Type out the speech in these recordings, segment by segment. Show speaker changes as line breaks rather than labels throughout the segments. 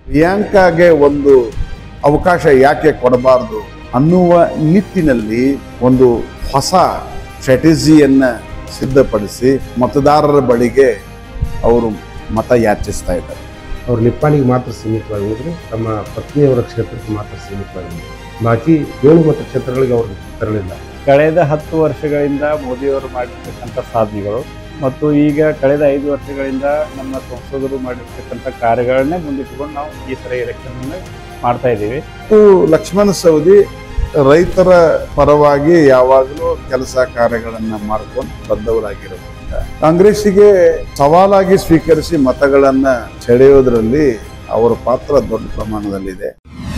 ಪ್ರಿಯಾಂಕಾಗೆ ಒಂದು ಅವಕಾಶ ಯಾಕೆ ಕೊಡಬಾರದು ಅನ್ನುವ ನಿಟ್ಟಿನಲ್ಲಿ ಒಂದು ಹೊಸ ಸ್ಟ್ರಾಟಜಿಯನ್ನ ಸಿದ್ಧಪಡಿಸಿ ಮತದಾರರ ಬಳಿಗೆ ಅವರು ಮತ ಯಾಚಿಸ್ತಾ ಇದ್ದಾರೆ
ಅವ್ರು ನಿಪ್ಪಾಣಿಗೆ ಮಾತ್ರ ಸೀಮಿತವಾಗಿ ಹೋದ್ರು ತಮ್ಮ ಪತ್ನಿಯವರ ಕ್ಷೇತ್ರಕ್ಕೆ ಮಾತ್ರ ಸೀಮಿತವಾಗಿ ಹೋದ್ರು. ಬಾಕಿ ಏಳು ಮತ ಕ್ಷೇತ್ರಗಳಿಗೆ ಅವ್ರು ತರಲಿಲ್ಲ
ಕಳೆದ ಹತ್ತು ವರ್ಷಗಳಿಂದ ಮೋದಿಯವರು ಮಾಡಿರ್ತಕ್ಕಂಥ ಸಾಧನೆಗಳು ಮತ್ತು ಈಗ ಕಳೆದ ಐದು ವರ್ಷಗಳಿಂದ ನಮ್ಮ ಸಂಸದರು ಮಾಡಿರ್ತಕ್ಕಂಥ ಕಾರ್ಯಗಳನ್ನೇ ಮುಂದಿಟ್ಟುಕೊಂಡು ನಾವು ಈ ಸರಿ ಎಲೆಕ್ಷನ್ ಮಾಡ್ತಾ ಇದ್ದೀವಿ
ಮತ್ತು ಲಕ್ಷ್ಮಣ ಸವದಿ ರೈತರ ಪರವಾಗಿ ಯಾವಾಗಲೂ ಕೆಲಸ ಕಾರ್ಯಗಳನ್ನ ಮಾಡ್ಕೊಂಡು ಬಂದವರಾಗಿರೋದ್ರಿಂದ ಕಾಂಗ್ರೆಸ್ಸಿಗೆ ಸವಾಲಾಗಿ ಸ್ವೀಕರಿಸಿ ಮತಗಳನ್ನ ಸೆಳೆಯೋದ್ರಲ್ಲಿ ಅವರ ಪಾತ್ರ ದೊಡ್ಡ ಪ್ರಮಾಣದಲ್ಲಿದೆ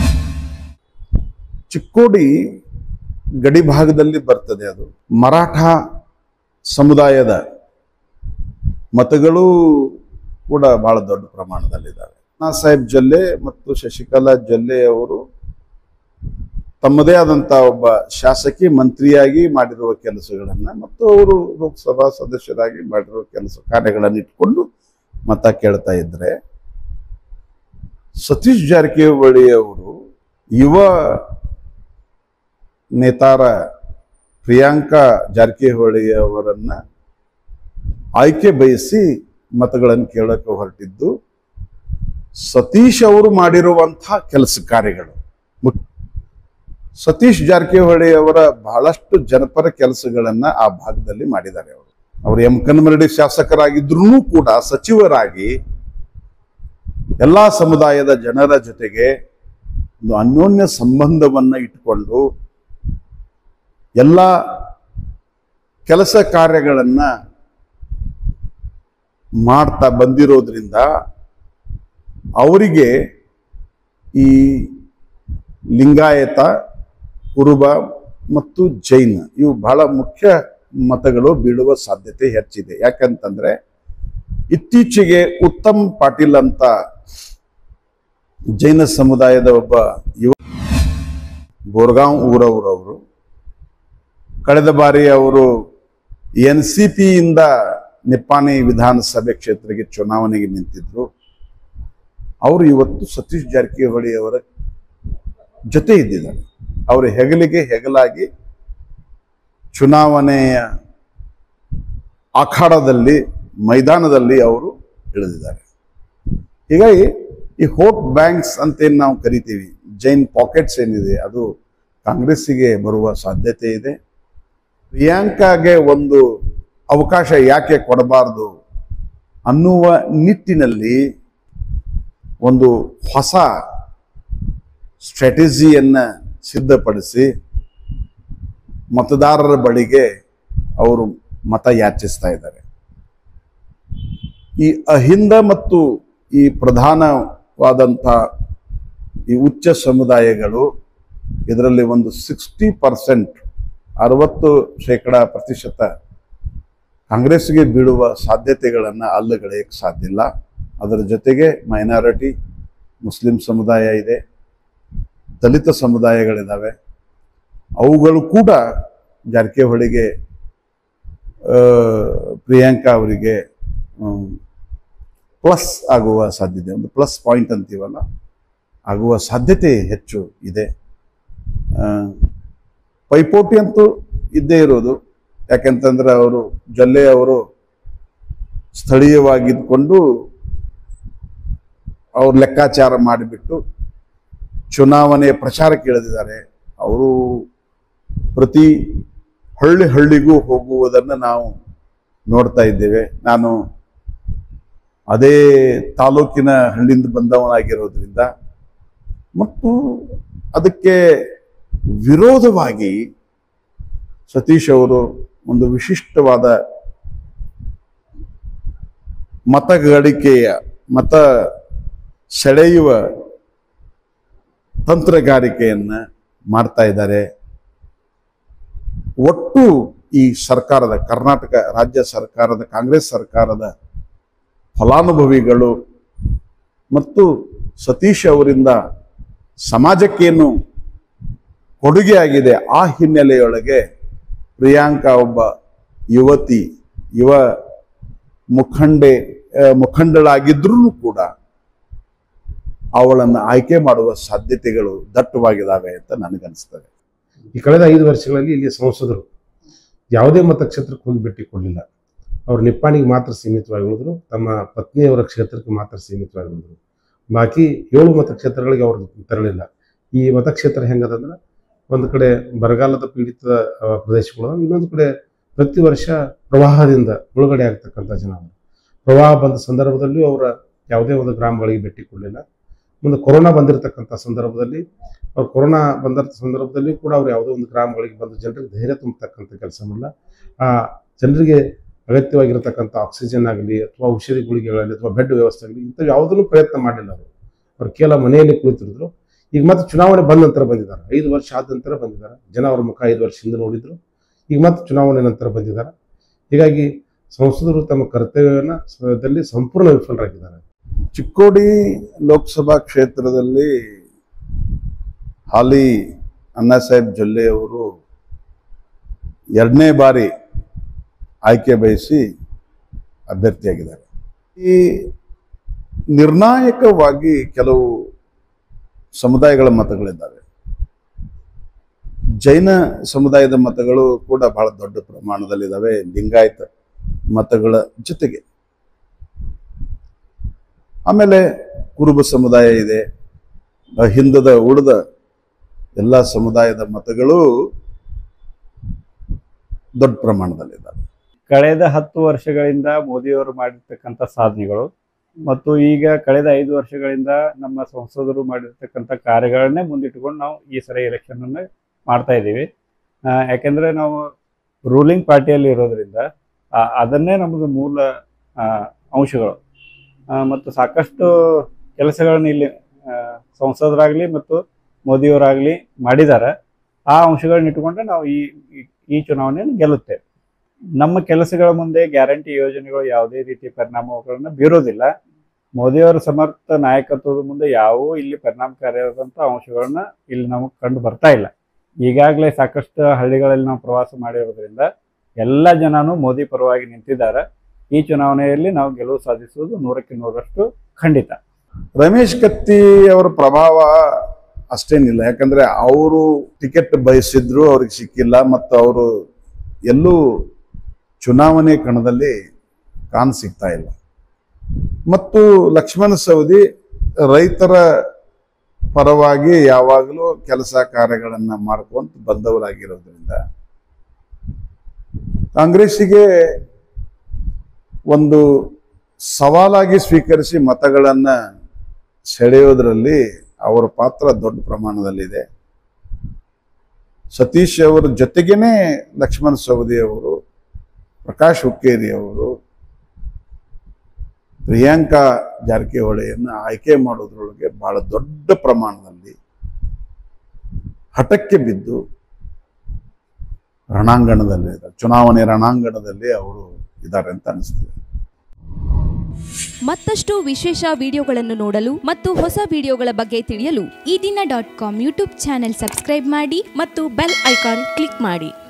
ಚಿಕ್ಕೋಡಿ ಗಡಿ ಭಾಗದಲ್ಲಿ ಬರ್ತದೆ ಅದು ಮರಾಠ ಸಮುದಾಯದ ಮತಗಳು ಕೂಡ ಬಹಳ ದೊಡ್ಡ ಪ್ರಮಾಣದಲ್ಲಿದ್ದಾವೆ ನಾ ಸಾಹೇಬ್ ಜೊಲ್ಲೆ ಮತ್ತು ಶಶಿಕಲಾ ಜೊಲ್ಲೆ ಅವರು ತಮ್ಮದೇ ಆದಂತ ಒಬ್ಬ ಶಾಸಕಿ ಮಂತ್ರಿಯಾಗಿ ಮಾಡಿರುವ ಕೆಲಸಗಳನ್ನ ಮತ್ತು ಅವರು ಲೋಕಸಭಾ ಸದಸ್ಯರಾಗಿ ಮಾಡಿರುವ ಕೆಲಸ ಕಾರ್ಯಗಳನ್ನು ಇಟ್ಕೊಂಡು ಮತ ಕೇಳ್ತಾ ಇದ್ರೆ ಸತೀಶ್ ಜಾರಕಿಹೊಳಿ ಅವರು ಯುವ ನೇತಾರ ಪ್ರಿಯಾಂಕಾ ಜಾರಕಿಹೊಳಿ ಅವರನ್ನ ಆಯ್ಕೆ ಬಯಸಿ ಮತಗಳನ್ನು ಕೇಳಕ್ಕೆ ಹೊರಟಿದ್ದು ಸತೀಶ್ ಅವರು ಮಾಡಿರುವಂತಹ ಕೆಲಸ ಕಾರ್ಯಗಳು ಮುಖ್ಯ ಸತೀಶ್ ಜಾರಕಿಹೊಳಿ ಅವರ ಬಹಳಷ್ಟು ಜನಪರ ಕೆಲಸಗಳನ್ನ ಆ ಭಾಗದಲ್ಲಿ ಮಾಡಿದ್ದಾರೆ ಅವರು ಅವರು ಎಂ ಕನ್ಮರಡಿ ಶಾಸಕರಾಗಿದ್ರು ಕೂಡ ಸಚಿವರಾಗಿ ಎಲ್ಲಾ ಸಮುದಾಯದ ಜನರ ಜೊತೆಗೆ ಒಂದು ಅನ್ಯೋನ್ಯ ಸಂಬಂಧವನ್ನ ಇಟ್ಕೊಂಡು ಎಲ್ಲ ಕೆಲಸ ಕಾರ್ಯಗಳನ್ನ ಮಾಡ್ತಾ ಬಂದಿರೋದ್ರಿಂದ ಅವರಿಗೆ ಈ ಲಿಂಗಾಯತ ಕುರುಬ ಮತ್ತು ಜೈನ ಇವು ಬಹಳ ಮುಖ್ಯ ಮತಗಳು ಬೀಳುವ ಸಾಧ್ಯತೆ ಹೆಚ್ಚಿದೆ ಯಾಕಂತಂದ್ರೆ ಇತ್ತೀಚೆಗೆ ಉತ್ತಮ್ ಪಾಟೀಲ್ ಅಂತ ಜೈನ ಸಮುದಾಯದ ಒಬ್ಬ ಯುವ ಬೋರ್ಗಾಂವ್ ಊರವರವರು ಕಳೆದ ಬಾರಿ ಅವರು ಎನ್ ಸಿ ಪಿಯಿಂದ ನಿಪ್ಪಾಣಿ ವಿಧಾನಸಭೆ ಕ್ಷೇತ್ರಕ್ಕೆ ಚುನಾವಣೆಗೆ ನಿಂತಿದ್ರು ಅವರು ಇವತ್ತು ಸತೀಶ್ ಜಾರಕಿಹೊಳಿ ಅವರ ಜೊತೆ ಇದ್ದಿದ್ದಾರೆ ಅವರ ಹೆಗಲಿಗೆ ಹೆಗಲಾಗಿ ಚುನಾವಣೆಯ ಅಖಾಡದಲ್ಲಿ ಮೈದಾನದಲ್ಲಿ ಅವರು ಇಳಿದಿದ್ದಾರೆ ಹೀಗಾಗಿ ಈ ಹೋಪ್ ಬ್ಯಾಂಕ್ಸ್ ಅಂತ ಏನ್ ನಾವು ಕರಿತೀವಿ ಜೈನ್ ಪಾಕೆಟ್ಸ್ ಏನಿದೆ ಅದು ಕಾಂಗ್ರೆಸ್ಸಿಗೆ ಬರುವ ಸಾಧ್ಯತೆ ಇದೆ ಪ್ರಿಯಾಂಕಾಗೆ ಒಂದು ಅವಕಾಶ ಯಾಕೆ ಕೊಡಬಾರದು ಅನ್ನುವ ನಿಟ್ಟಿನಲ್ಲಿ ಒಂದು ಹೊಸ ಸ್ಟ್ರಾಟಜಿಯನ್ನ ಸಿದ್ಧಪಡಿಸಿ ಮತದಾರರ ಬಳಿಗೆ ಅವರು ಮತ ಯಾಚಿಸ್ತಾ ಇದ್ದಾರೆ ಈ ಅಹಿಂದ ಮತ್ತು ಈ ಪ್ರಧಾನವಾದಂಥ ಈ ಉಚ್ಚ ಸಮುದಾಯಗಳು ಇದರಲ್ಲಿ ಒಂದು ಸಿಕ್ಸ್ಟಿ ಪರ್ಸೆಂಟ್ ಅರವತ್ತು ಶೇಕಡ ಪ್ರತಿಶತ ಕಾಂಗ್ರೆಸ್ಗೆ ಬೀಳುವ ಸಾಧ್ಯತೆಗಳನ್ನು ಅಲ್ಲಗಳೆಯಕ್ಕೆ ಸಾಧ್ಯ ಇಲ್ಲ ಅದರ ಜೊತೆಗೆ ಮೈನಾರಿಟಿ ಮುಸ್ಲಿಂ ಸಮುದಾಯ ಇದೆ ದಲಿತ ಸಮುದಾಯಗಳಿದ್ದಾವೆ ಅವುಗಳು ಕೂಡ ಜಾರಕಿಹೊಳಿಗೆ ಆ, ಪ್ರಿಯಾಂಕಾ ಅವರಿಗೆ ಪ್ಲಸ್ ಆಗುವ ಸಾಧ್ಯತೆ ಒಂದು ಪ್ಲಸ್ ಪಾಯಿಂಟ್ ಅಂತೀವಲ್ಲ ಆಗುವ ಸಾಧ್ಯತೆ ಹೆಚ್ಚು ಇದೆ ಆ, ಪೈಪೋಟಿ ಅಂತೂ ಇದ್ದೇ ಇರೋದು ಯಾಕೆಂತಂದ್ರೆ ಅವರು ಜೊಲ್ಲೆ ಅವರು ಸ್ಥಳೀಯವಾಗಿದ್ಕೊಂಡು ಅವ್ರು ಲೆಕ್ಕಾಚಾರ ಮಾಡಿಬಿಟ್ಟು ಚುನಾವಣೆ ಪ್ರಚಾರಕ್ಕೆ ಇಳಿದಿದ್ದಾರೆ ಅವರು ಪ್ರತಿ ಹಳ್ಳಿ ಹಳ್ಳಿಗೂ ಹೋಗುವುದನ್ನು ನಾವು ನೋಡ್ತಾ ಇದ್ದೇವೆ ನಾನು ಅದೇ ತಾಲೂಕಿನ ಹಳ್ಳಿಯಿಂದ ಬಂದವನಾಗಿರೋದ್ರಿಂದ ಮತ್ತು ಅದಕ್ಕೆ ವಿರೋಧವಾಗಿ ಸತೀಶ್ ಅವರು ಒಂದು ವಿಶಿಷ್ಟವಾದ ಮತಗಳಿಕೆಯ ಮತ ಸೆಳೆಯುವ ತಂತ್ರಗಾರಿಕೆಯನ್ನ ಮಾಡ್ತಾ ಇದ್ದಾರೆ ಒಟ್ಟು ಈ ಸರ್ಕಾರದ ಕರ್ನಾಟಕ ರಾಜ್ಯ ಸರ್ಕಾರದ ಕಾಂಗ್ರೆಸ್ ಸರ್ಕಾರದ ಫಲಾನುಭವಿಗಳು ಮತ್ತು ಸತೀಶ್ ಅವರಿಂದ ಸಮಾಜಕ್ಕೇನು ಕೊಡುಗೆಯಾಗಿದೆ ಆ ಹಿನ್ನೆಲೆಯೊಳಗೆ ಪ್ರಿಯಾಂಕಾ ಒಬ್ಬ ಯುವತಿ ಯುವ ಮುಖಂಡೆ ಆ, ಮುಖಂಡಳಾಗಿದ್ರೂ ಕೂಡ ಅವಳನ್ನು ಆಯ್ಕೆ ಮಾಡುವ ಸಾಧ್ಯತೆಗಳು ದಟ್ಟವಾಗಿದ್ದಾವೆ ಅಂತ ನನಗನ್ಸ್ತದೆ
ಈ ಕಳೆದ ಐದು ವರ್ಷಗಳಲ್ಲಿ ಇಲ್ಲಿ ಸಂಸದರು ಯಾವುದೇ ಮತಕ್ಷೇತ್ರಕ್ಕೆ ಹೋಗಿ ಭೇಟಿ ಕೊಡಲಿಲ್ಲ ಅವರು ನಿಪ್ಪಾಣಿಗೆ ಮಾತ್ರ ಸೀಮಿತವಾಗಿ ಉಳಿದ್ರು ತಮ್ಮ ಪತ್ನಿಯವರ ಕ್ಷೇತ್ರಕ್ಕೆ ಮಾತ್ರ ಸೀಮಿತವಾಗಿ ಉಳಿದ್ರು ಬಾಕಿ ಏಳು ಮತಕ್ಷೇತ್ರಗಳಿಗೆ ಅವರು ತೆರಳಿಲ್ಲ ಈ ಮತಕ್ಷೇತ್ರ ಹೆಂಗದಂದ್ರೆ ಒಂದು ಕಡೆ ಬರಗಾಲದ ಪೀಡಿತ ಆ, ಪ್ರದೇಶಗಳು ಇನ್ನೊಂದು ಕಡೆ ಪ್ರತಿ ವರ್ಷ ಪ್ರವಾಹದಿಂದ ಮುಳುಗಡೆ ಆಗ್ತಕ್ಕಂಥ ಜನ ಅವರು. ಪ್ರವಾಹ ಬಂದ ಸಂದರ್ಭದಲ್ಲಿಯೂ ಅವರ ಯಾವುದೇ ಒಂದು ಗ್ರಾಮಗಳಿಗೆ ಭೇಟಿ ಕೊಡಲಿಲ್ಲ ಮುಂದೆ ಕೊರೋನಾ ಬಂದಿರತಕ್ಕಂಥ ಸಂದರ್ಭದಲ್ಲಿ ಅವ್ರು ಕೊರೋನಾ ಬಂದ ಸಂದರ್ಭದಲ್ಲಿ ಕೂಡ ಅವ್ರು ಯಾವುದೋ ಒಂದು ಗ್ರಾಮಗಳಿಗೆ ಬಂದು ಜನರಿಗೆ ಧೈರ್ಯ ತುಂಬತಕ್ಕಂಥ ಕೆಲಸ ಮಾಡಲ್ಲ ಆ ಜನರಿಗೆ ಅಗತ್ಯವಾಗಿರತಕ್ಕಂಥ ಆಕ್ಸಿಜನ್ ಆಗಲಿ ಅಥವಾ ಔಷಧಿ ಗುಳಿಗೆಗಳಾಗಲಿ ಅಥವಾ ಬೆಡ್ ವ್ಯವಸ್ಥೆ ಆಗಲಿ ಇಂಥವು ಯಾವುದನ್ನು ಪ್ರಯತ್ನ ಮಾಡಿಲ್ಲ ಅವರು ಅವ್ರು ಕೇವಲ ಮನೆಯಲ್ಲಿ ಕುಳಿತಿರಿದ್ರು ಈಗ ಮತ್ತೆ ಚುನಾವಣೆ ಬಂದ ನಂತರ ಬಂದಿದ್ದಾರೆ ಐದು ವರ್ಷ ಆದ ನಂತರ ಬಂದಿದ್ದಾರೆ ಜನ ಅವ್ರ ಮುಖ ಐದು ವರ್ಷ ಹಿಂದೆ ನೋಡಿದ್ರು ಈಗ ಮತ್ತೆ ಚುನಾವಣೆ ನಂತರ ಬಂದಿದ್ದಾರೆ ಹೀಗಾಗಿ ಸಂಸದರು ತಮ್ಮ ಕರ್ತವ್ಯವನ್ನು ದಲ್ಲಿ ಸಂಪೂರ್ಣ ವಿಫಲರಾಗಿದ್ದಾರೆ
ಚಿಕ್ಕೋಡಿ ಲೋಕಸಭಾ ಕ್ಷೇತ್ರದಲ್ಲಿ ಹಾಲಿ ಅಣ್ಣಾ ಸಾಹೇಬ್ ಜೊಲ್ಲೆ ಅವರು ಎರಡನೇ ಬಾರಿ ಆಯ್ಕೆ ಬಯಸಿ ಅಭ್ಯರ್ಥಿಯಾಗಿದ್ದಾರೆ ಈ ನಿರ್ಣಾಯಕವಾಗಿ ಕೆಲವು ಸಮುದಾಯಗಳ ಮತಗಳಿದ್ದಾವೆ ಜೈನ ಸಮುದಾಯದ ಮತಗಳು ಕೂಡ ಬಹಳ ದೊಡ್ಡ ಪ್ರಮಾಣದಲ್ಲಿದ್ದಾವೆ ಲಿಂಗಾಯತ ಮತಗಳ ಜೊತೆಗೆ ಆಮೇಲೆ ಕುರುಬ ಸಮುದಾಯ ಇದೆ ಆ ಹಿಂದದ ಉಳಿದ ಎಲ್ಲ ಸಮುದಾಯದ ಮತಗಳು ದೊಡ್ಡ ಪ್ರಮಾಣದಲ್ಲಿದ್ದಾವೆ
ಕಳೆದ ಹತ್ತು ವರ್ಷಗಳಿಂದ ಮೋದಿಯವರು ಮಾಡಿರ್ತಕ್ಕಂಥ ಸಾಧನೆಗಳು ಮತ್ತು ಈಗ ಕಳೆದ ಐದು ವರ್ಷಗಳಿಂದ ನಮ್ಮ ಸಂಸದರು ಮಾಡಿರ್ತಕ್ಕಂಥ ಕಾರ್ಯಗಳನ್ನೇ ಮುಂದಿಟ್ಟುಕೊಂಡು ನಾವು ಈ ಸರಿ ಎಲೆಕ್ಷನ್ ಅನ್ನು ಮಾಡ್ತಾ ಇದ್ದೀವಿ ಆ, ಯಾಕೆಂದ್ರೆ ನಾವು ರೂಲಿಂಗ್ ಪಾರ್ಟಿಯಲ್ಲಿ ಇರೋದ್ರಿಂದ ಆ, ಅದನ್ನೇ ನಮ್ಮದು ಮೂಲ ಆ, ಅಂಶಗಳು ಆ, ಮತ್ತು ಸಾಕಷ್ಟು ಕೆಲಸಗಳನ್ನ ಇಲ್ಲಿ ಆ, ಸಂಸದರಾಗ್ಲಿ ಮತ್ತು ಮೋದಿಯವರಾಗ್ಲಿ ಮಾಡಿದ್ದಾರೆ ಆ ಅಂಶಗಳನ್ನ ಇಟ್ಟುಕೊಂಡ್ರೆ ನಾವು ಈ ಈ- ಈ ಚುನಾವಣೆಯನ್ನು ಗೆಲ್ಲುತ್ತೇವೆ ನಮ್ಮ ಕೆಲಸಗಳ ಮುಂದೆ ಗ್ಯಾರಂಟಿ ಯೋಜನೆಗಳು ಯಾವುದೇ ರೀತಿ ಪರಿಣಾಮಗಳನ್ನು ಬೀರೋದಿಲ್ಲ ಮೋದಿಯವರ ಸಮರ್ಥ ನಾಯಕತ್ವದ ಮುಂದೆ ಯಾವುವು ಇಲ್ಲಿ ಪರಿಣಾಮಕಾರಿಯಾದಂಥ ಅಂಶಗಳನ್ನ ಇಲ್ಲಿ ನಮಗೆ ಕಂಡು ಬರ್ತಾ ಇಲ್ಲ ಈಗಾಗಲೇ ಸಾಕಷ್ಟು ಹಳ್ಳಿಗಳಲ್ಲಿ ನಾವು ಪ್ರವಾಸ ಮಾಡಿರೋದ್ರಿಂದ ಎಲ್ಲ ಜನನು ಮೋದಿ ಪರವಾಗಿ ನಿಂತಿದ್ದಾರೆ ಈ ಚುನಾವಣೆಯಲ್ಲಿ ನಾವು ಗೆಲುವು ಸಾಧಿಸುವುದು ನೂರಕ್ಕೆ ನೂರರಷ್ಟು ಖಂಡಿತ
ರಮೇಶ್ ಕತ್ತಿ ಅವರ ಪ್ರಭಾವ ಅಷ್ಟೇನಿಲ್ಲ ಯಾಕಂದ್ರೆ ಅವರು ಟಿಕೆಟ್ ಬಯಸಿದ್ರು ಅವ್ರಿಗೆ ಸಿಕ್ಕಿಲ್ಲ ಮತ್ತು ಅವರು ಎಲ್ಲೂ ಚುನಾವಣೆ ಕಣದಲ್ಲಿ ಕಾಣ್ ಸಿಗ್ತಾ ಇಲ್ಲ ಮತ್ತು ಲಕ್ಷ್ಮಣ ಸವದಿ ರೈತರ ಪರವಾಗಿ ಯಾವಾಗಲೂ ಕೆಲಸ ಕಾರ್ಯಗಳನ್ನ ಮಾಡ್ಕೊಂತ ಬಂದವರಾಗಿರೋದ್ರಿಂದ ಕಾಂಗ್ರೆಸ್ಸಿಗೆ ಒಂದು ಸವಾಲಾಗಿ ಸ್ವೀಕರಿಸಿ ಮತಗಳನ್ನ ಸೆಳೆಯೋದ್ರಲ್ಲಿ ಅವರ ಪಾತ್ರ ದೊಡ್ಡ ಪ್ರಮಾಣದಲ್ಲಿದೆ ಸತೀಶ್ ಅವರ ಜೊತೆಗೇನೆ ಲಕ್ಷ್ಮಣ ಸವದಿ ಅವರು ಪ್ರಕಾಶ್ ಹುಕ್ಕೇರಿ ಅವರು ಪ್ರಿಯಾಂಕಾ ಜಾರಕಿಹೊಳಿಯನ್ನು ಆಯ್ಕೆ ಮಾಡೋದ್ರೊಳಗೆ ಬಹಳ ದೊಡ್ಡ ಪ್ರಮಾಣದಲ್ಲಿ ಹಠಕ್ಕೆ ಬಿದ್ದು ರಣಾಂಗಣದಲ್ಲಿ ಇದ್ದಾರೆ. ಚುನಾವಣೆ ರಣಾಂಗಣದಲ್ಲಿ ಅವರು ಇದ್ದಾರೆ ಅಂತ ಅನಿಸ್ತದೆ
ಮತ್ತಷ್ಟು ವಿಶೇಷ ವಿಡಿಯೋಗಳನ್ನು ನೋಡಲು ಮತ್ತು ಹೊಸ ವಿಡಿಯೋಗಳ ಬಗ್ಗೆ ತಿಳಿಯಲು
ಈ ದಿನ dot com YouTube channel subscribe ಮಾಡಿ ಮತ್ತು ಬೆಲ್ ಐಕಾನ್ ಕ್ಲಿಕ್ ಮಾಡಿ